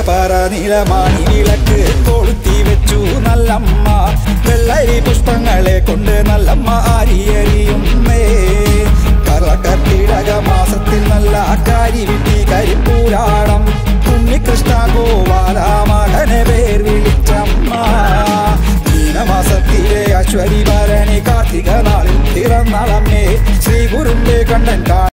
പറ നിലമാണി വിളക്ക് കൊളുത്തി വെച്ചു നല്ലമ്മ വെള്ളരി പുഷ്പങ്ങളെ കൊണ്ട് നല്ലമ്മ അരിയറിയുന്നേ കറകർക്കിടക മാസത്തിൽ നല്ല കാരി വിട്ടി കരിപ്പൂരാടം ഉണ്ണികൃഷ്ണ ഗോപാല മകനെ പേർ വിളിച്ചമ്മ മീനമാസത്തിലെ അശ്വരി ഭരണി കാർത്തിക നാളിൽ പിറന്നളമ്മേ ശ്രീ ഗുരുന്റെ കണ്ടൻ കാ